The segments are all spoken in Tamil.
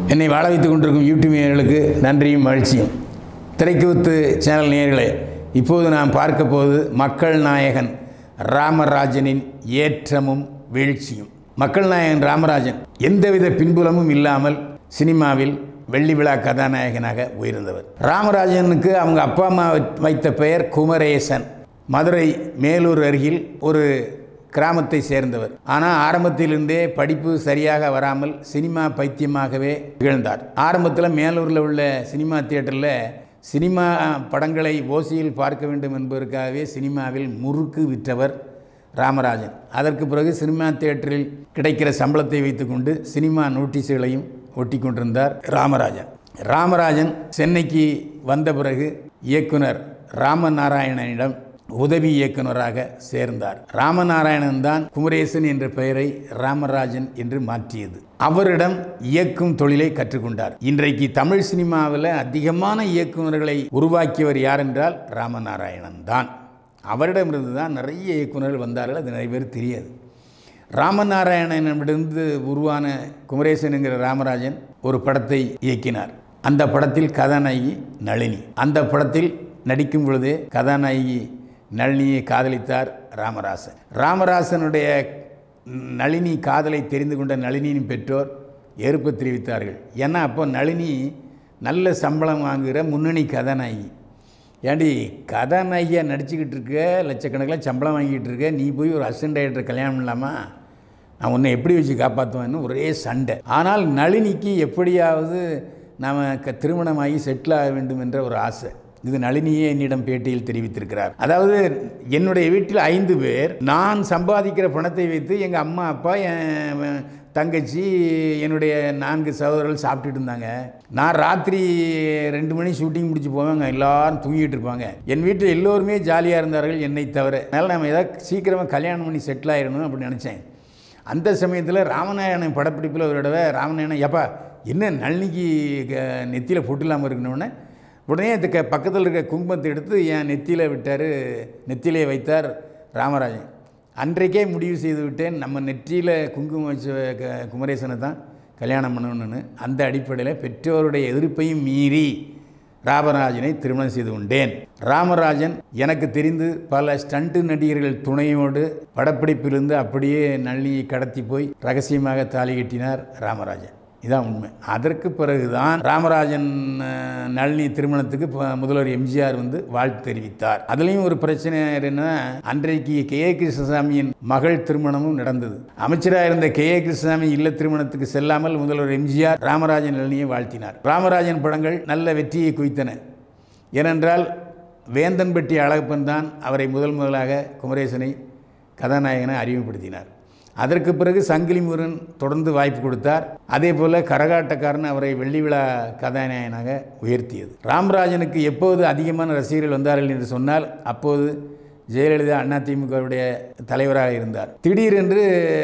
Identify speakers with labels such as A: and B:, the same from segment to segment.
A: என்னை வாழ வைத்துக் கொண்டிருக்கும் யூடியூப் நேயர்களுக்கு நன்றியும் மகிழ்ச்சியும் திரைக்கூத்து சேனல் நேயர்களே இப்போது நாம் பார்க்க போவது மக்கள் நாயகன் ராமராஜனின் ஏற்றமும் வீழ்ச்சியும் மக்கள் நாயகன் ராமராஜன் எந்தவித பின்புலமும் இல்லாமல் சினிமாவில் வெள்ளி விழா கதாநாயகனாக உயர்ந்தவர் ராமராஜனுக்கு அவங்க அப்பா அம்மா வைத்த பெயர் குமரேசன் மதுரை மேலூர் அருகில் ஒரு கிராமத்தை சேர்ந்தவர் ஆனால் ஆரம்பத்திலிருந்தே படிப்பு சரியாக வராமல் சினிமா பைத்தியமாகவே திகழ்ந்தார் ஆரம்பத்தில் மேலூரில் உள்ள சினிமா தியேட்டரில் சினிமா படங்களை ஓசியில் பார்க்க வேண்டும் என்பதற்காகவே சினிமாவில் முறுக்கு விற்றவர் ராமராஜன் அதற்கு பிறகு சினிமா தியேட்டரில் கிடைக்கிற சம்பளத்தை வைத்துக்கொண்டு சினிமா நோட்டீஸுகளையும் ஒட்டி கொண்டிருந்தார் ராமராஜன் ராமராஜன் சென்னைக்கு வந்த பிறகு இயக்குனர் ராமநாராயணனிடம் உதவி இயக்குனராக சேர்ந்தார் ராமநாராயணன் தான் குமரேசன் என்ற பெயரை ராமராஜன் என்று மாற்றியது அவரிடம் இயக்கும் தொழிலை கற்றுக்கொண்டார் இன்றைக்கு தமிழ் சினிமாவில் அதிகமான இயக்குனர்களை உருவாக்கியவர் யார் என்றால் ராமநாராயணன் தான் அவரிடமிருந்து தான் நிறைய இயக்குனர்கள் வந்தார்கள் அது நிறைய பேர் தெரியாது ராமநாராயணனிடமிருந்து உருவான குமரேசன் என்கிற ராமராஜன் ஒரு படத்தை இயக்கினார் அந்த படத்தில் கதாநாயகி நளினி அந்த படத்தில் நடிக்கும் பொழுதே கதாநாயகி நளினியை காதலித்தார் ராமராசன் ராமராசனுடைய நளினி காதலை தெரிந்து கொண்ட நளினியின் பெற்றோர் ஏற்பு தெரிவித்தார்கள் ஏன்னா அப்போ நளினி நல்ல சம்பளம் வாங்குகிற முன்னணி கதாநாயகி ஏண்டி கதாநாயகியாக நடிச்சுக்கிட்டு இருக்க லட்சக்கணக்கில் சம்பளம் வாங்கிட்டு இருக்க நீ போய் ஒரு அசிஸ்டன்ட் டைரக்டர் கல்யாணம் இல்லாமா நான் உன்னை எப்படி வச்சு காப்பாற்றுவேன்னு ஒரே சண்டை ஆனால் நளினிக்கு எப்படியாவது நாம் க திருமணமாகி செட்டில் ஆக வேண்டும் என்ற ஒரு ஆசை இது நளினியே என்னிடம் பேட்டியில் தெரிவித்திருக்கிறார் அதாவது என்னுடைய வீட்டில் ஐந்து பேர் நான் சம்பாதிக்கிற பணத்தை வைத்து எங்கள் அம்மா அப்பா என் தங்கச்சி என்னுடைய நான்கு சகோதரர்கள் சாப்பிட்டுட்டு இருந்தாங்க நான் ராத்திரி ரெண்டு மணி ஷூட்டிங் முடிச்சு போவாங்க எல்லாரும் தூங்கிட்டு இருப்பாங்க என் வீட்டில் எல்லோருமே ஜாலியாக இருந்தார்கள் என்னை தவிர அதனால் நம்ம ஏதாவது சீக்கிரமாக கல்யாணம் பண்ணி செட்டில் ஆயிடணும் அப்படின்னு நினச்சேன் அந்த சமயத்தில் ராமநாயணன் படப்பிடிப்பில் ஒரு தடவை ராமநாயணன் எப்பா என்ன நளினிக்கு நெத்தியில் பொட்டு இல்லாமல் இருக்கணும்னே உடனே அதுக்கு பக்கத்தில் இருக்க குங்குமத்தை எடுத்து என் நெத்தியில் விட்டார் நெத்தியிலே வைத்தார் ராமராஜன் அன்றைக்கே முடிவு செய்து விட்டேன் நம்ம நெற்றியில் குங்குமம் வச்ச க- குமரேசனை தான் கல்யாணம் பண்ணணும்னு அந்த அடிப்படையில் பெற்றோருடைய எதிர்ப்பையும் மீறி ராமராஜனை திருமணம் செய்து கொண்டேன் ராமராஜன் எனக்கு தெரிந்து பல ஸ்டண்ட் நடிகர்கள் துணையோடு படப்பிடிப்பிலிருந்து அப்படியே நளினியை கடத்தி போய் ரகசியமாக தாலி கட்டினார் ராமராஜன் இதான் உண்மை அதற்கு பிறகுதான் ராமராஜன் அஹ், நளினி திருமணத்துக்கு ப- முதல்வர் எம்ஜிஆர் வந்து வாழ்த்து தெரிவித்தார் அதுலேயும் ஒரு பிரச்சனை என்ன அன்றைக்கு கே ஏ கிருஷ்ணசாமியின் மகள் திருமணமும் நடந்தது அமைச்சராக இருந்த கே ஏ கிருஷ்ணசாமி இல்ல திருமணத்துக்கு செல்லாமல் முதல்வர் எம்ஜிஆர் ராமராஜன் நளினியை வாழ்த்தினார் ராமராஜன் படங்கள் நல்ல வெற்றியை குவித்தன ஏனென்றால் வேந்தன்பட்டி அழகப்பன் தான் அவரை முதல் முதலாக குமரேசனை கதாநாயகனை அறிமுகப்படுத்தினார் அதற்கு பிறகு சங்கிலி முருகன் தொடர்ந்து வாய்ப்பு கொடுத்தார் அதே போல் கரகாட்டக்காரன் அவரை வெள்ளி விழா கதாநாயகனாக உயர்த்தியது ராமராஜனுக்கு எப்போது அதிகமான ரசிகர்கள் வந்தார்கள் என்று சொன்னால் அப்போது ஜெயலலிதா அதிமுகவுடைய தலைவராக இருந்தார் திடீரென்று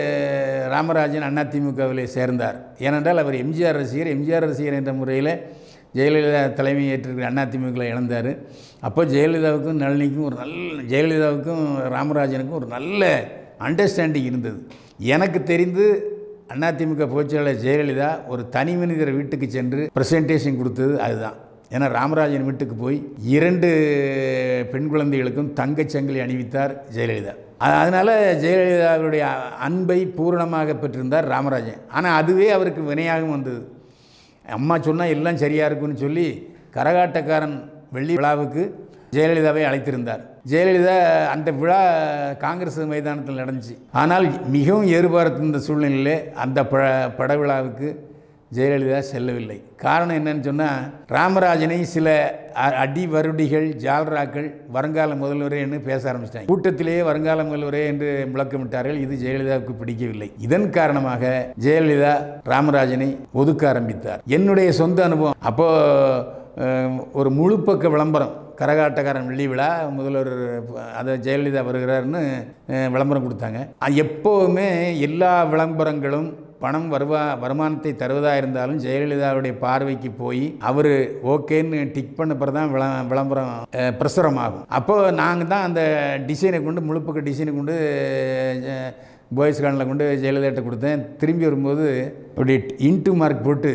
A: ராமராஜன் அதிமுகவில் சேர்ந்தார் ஏனென்றால் அவர் எம்ஜிஆர் ரசிகர் எம்ஜிஆர் ரசிகர் என்ற முறையில் ஜெயலலிதா தலைமை ஏற்றிருக்கிற அதிமுகவில் இழந்தார் அப்போ ஜெயலலிதாவுக்கும் நளினிக்கும் ஒரு நல்ல ஜெயலலிதாவுக்கும் ராமராஜனுக்கும் ஒரு நல்ல அண்டர்ஸ்டாண்டிங் இருந்தது எனக்கு தெரிந்து அதிமுக பொதுச்செயலாளர் ஜெயலலிதா ஒரு தனி மனிதர் வீட்டுக்கு சென்று ப்ரெசன்டேஷன் கொடுத்தது அதுதான் ஏன்னா ராமராஜன் வீட்டுக்கு போய் இரண்டு பெண் குழந்தைகளுக்கும் தங்கச் சங்கிலி அணிவித்தார் ஜெயலலிதா அ- அதனால் ஜெயலலிதாவுடைய அன்பை பூரணமாக பெற்றிருந்தார் ராமராஜன் ஆனால் அதுவே அவருக்கு வினையாகவும் வந்தது அம்மா சொன்னால் எல்லாம் சரியாக இருக்கும்னு சொல்லி கரகாட்டக்காரன் வெள்ளி விழாவுக்கு ஜெயலலிதாவை அழைத்திருந்தார் ஜெயலலிதா அந்த விழா காங்கிரஸ் மைதானத்தில் நடந்துச்சு ஆனால் மிகவும் எதிர்பார்த்திருந்த சூழ்நிலையிலே அந்த ப பட விழாவுக்கு ஜெயலலிதா செல்லவில்லை காரணம் என்னன்னு சொன்னால் ராமராஜனை சில அ- அடி வருடிகள் ஜால்ராக்கள் வருங்கால முதல்வரேன்னு பேச ஆரம்பிச்சிட்டாங்க கூட்டத்திலேயே வருங்கால முதல்வரே என்று முழக்கமிட்டார்கள் இது ஜெயலலிதாவுக்கு பிடிக்கவில்லை இதன் காரணமாக ஜெயலலிதா ராமராஜனை ஒதுக்க ஆரம்பித்தார் என்னுடைய சொந்த அனுபவம் அப்போ அஹ், ஒரு முழுப்பக்க விளம்பரம் கரகாட்டக்காரன் வெள்ளி விழா முதல்வர் அதை ஜெயலலிதா வருகிறார்னு அஹ், விளம்பரம் கொடுத்தாங்க அது எப்போவுமே எல்லா விளம்பரங்களும் பணம் வருவா வருமானத்தை தருவதாக இருந்தாலும் ஜெயலலிதாவுடைய பார்வைக்கு போய் அவர் ஓகேன்னு டிக் பண்ண பிறகு தான் விள விளம்பரம் அஹ், பிரசுரமாகும் அப்போ நாங்கள் தான் அந்த டிசைனை கொண்டு முழுப்பக்க டிசைனை கொண்டு அஹ், பாய்ஸ் கார்டில் கொண்டு ஜெயலலிதாட்ட கொடுத்தேன் திரும்பி வரும்போது அப்படி இன்ட்டு மார்க் போட்டு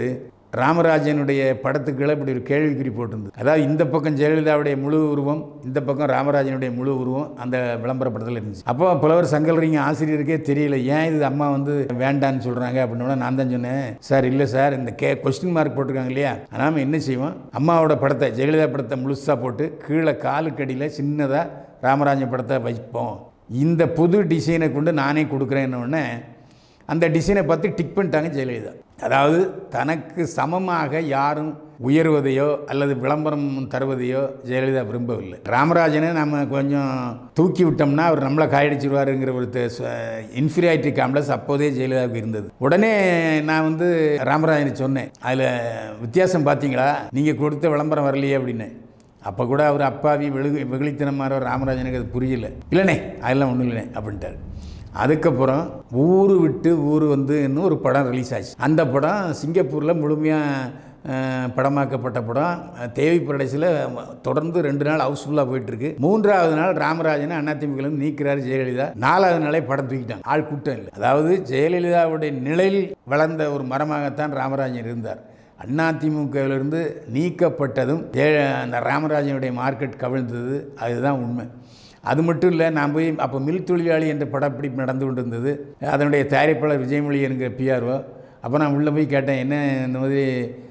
A: ராமராஜனுடைய படத்துக்களை இப்படி ஒரு கேள்விக்குறி போட்டிருந்தது அதாவது இந்த பக்கம் ஜெயலலிதாவுடைய முழு உருவம் இந்த பக்கம் ராமராஜனுடைய முழு உருவம் அந்த விளம்பர படத்தில் இருந்துச்சு அப்போ புலவர் சங்கல்ரிங்க ஆசிரியருக்கே தெரியல ஏன் இது அம்மா வந்து வேண்டான்னு சொல்கிறாங்க அப்படின்னா நான் தான் சொன்னேன் சார் இல்லை சார் இந்த கே கொஸ்டின் மார்க் போட்டிருக்காங்க இல்லையா நாம என்ன செய்வோம் அம்மாவோட படத்தை ஜெயலலிதா படத்தை முழுசாக போட்டு கீழே காலுக்கடியில் சின்னதாக ராமராஜன் படத்தை வைப்போம் இந்த புது டிசைனை கொண்டு நானே கொடுக்குறேன்னு அந்த டிசைனை பார்த்து டிக் பண்ணிட்டாங்க ஜெயலலிதா அதாவது தனக்கு சமமாக யாரும் உயர்வதையோ அல்லது விளம்பரம் தருவதையோ ஜெயலலிதா விரும்பவில்லை ராமராஜனை நம்ம கொஞ்சம் தூக்கி விட்டோம்னா அவர் நம்மளை காயடிச்சிருவாருங்கிற ஒரு இன்ஃபீரியாரிட்டி காம்ப்ளெக்ஸ் அப்போதே ஜெயலலிதாவுக்கு இருந்தது உடனே நான் வந்து ராமராஜனை சொன்னேன் அதில் வித்தியாசம் பார்த்தீங்களா நீங்கள் கொடுத்த விளம்பரம் வரலையே அப்படின்னு அப்போ கூட அவர் அப்பாவி வெகு வெகுளித்தனமாக ராமராஜனுக்கு அது புரியல இல்லைண்ணே அதெல்லாம் ஒன்றும் இல்லைண்ணே அப்படின்ட்டார் அதுக்கப்புறம் ஊர் விட்டு ஊர் வந்து இன்னும் ஒரு படம் ரிலீஸ் ஆச்சு அந்த படம் சிங்கப்பூரில் முழுமையாக படமாக்கப்பட்ட படம் தேவி பிரடேசில் தொடர்ந்து ரெண்டு நாள் ஹவுஸ்ஃபுல்லாக போயிட்டுருக்கு மூன்றாவது நாள் ராமராஜனை அதிமுகலேருந்து நீக்கிறார் ஜெயலலிதா நாலாவது நாளே படம் தூக்கிட்டாங்க ஆள் கூட்டம் இல்லை அதாவது ஜெயலலிதாவுடைய நிலையில் வளர்ந்த ஒரு மரமாகத்தான் ராமராஜன் இருந்தார் அதிமுகவிலிருந்து நீக்கப்பட்டதும் ஜெய அந்த ராமராஜனுடைய மார்க்கெட் கவிழ்ந்தது அதுதான் உண்மை அது மட்டும் இல்லை நான் போய் அப்போ மில் தொழிலாளி என்ற படப்பிடிப்பு நடந்து கொண்டு இருந்தது அதனுடைய தயாரிப்பாளர் விஜயமொழி என்கிற பிஆர்ஓ அப்போ நான் உள்ளே போய் கேட்டேன் என்ன இந்த மாதிரி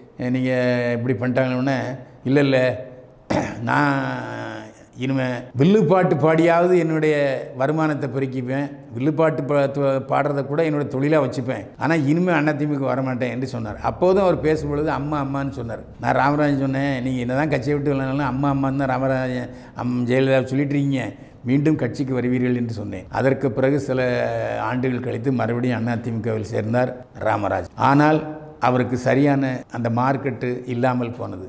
A: நீங்கள் இப்படி பண்ணிட்டாங்கன்னு இல்லை இல்லை நான் இனிமேல் வில்லுப்பாட்டு பாடியாவது என்னுடைய வருமானத்தை பெருக்கிப்பேன் வில்லுப்பாட்டு பா பாடுறதை கூட என்னோட தொழிலாக வச்சுப்பேன் ஆனால் இனிமேல் அதிமுக வரமாட்டேன் என்று சொன்னார் அப்போதும் அவர் பேசும்பொழுது அம்மா அம்மான்னு சொன்னார் நான் ராமராஜன் சொன்னேன் நீங்கள் என்ன தான் கட்சியை விட்டு இல்லைனாலும் அம்மா அம்மான்னு தான் ராமராஜன் அம் ஜெயலலிதா சொல்லிட்டு இருக்கீங்க மீண்டும் கட்சிக்கு வருவீர்கள் என்று சொன்னேன் அதற்கு பிறகு சில ஆண்டுகள் கழித்து மறுபடியும் அதிமுகவில் சேர்ந்தார் ராமராஜ் ஆனால் அவருக்கு சரியான அந்த மார்க்கெட்டு இல்லாமல் போனது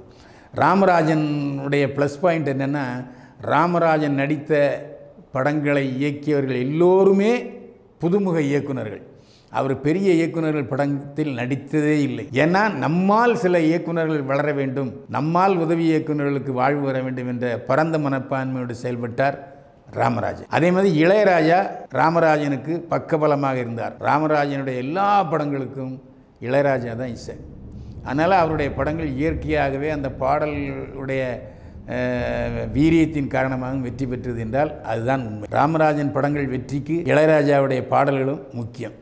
A: ராமராஜனுடைய ப்ளஸ் பாயிண்ட் என்னென்னா ராமராஜன் நடித்த படங்களை இயக்கியவர்கள் எல்லோருமே புதுமுக இயக்குனர்கள் அவர் பெரிய இயக்குனர்கள் படத்தில் நடித்ததே இல்லை ஏன்னா நம்மால் சில இயக்குனர்கள் வளர வேண்டும் நம்மால் உதவி இயக்குனர்களுக்கு வாழ்வு வர வேண்டும் என்ற பரந்த மனப்பான்மையோடு செயல்பட்டார் ராமராஜன் அதே மாதிரி இளையராஜா ராமராஜனுக்கு பக்கபலமாக இருந்தார் ராமராஜனுடைய எல்லா படங்களுக்கும் இளையராஜா தான் இசை அதனால் அவருடைய படங்கள் இயற்கையாகவே அந்த பாடலுடைய வீரியத்தின் காரணமாக வெற்றி பெற்றது என்றால் அதுதான் உண்மை ராமராஜன் படங்கள் வெற்றிக்கு இளையராஜாவுடைய பாடல்களும் முக்கியம்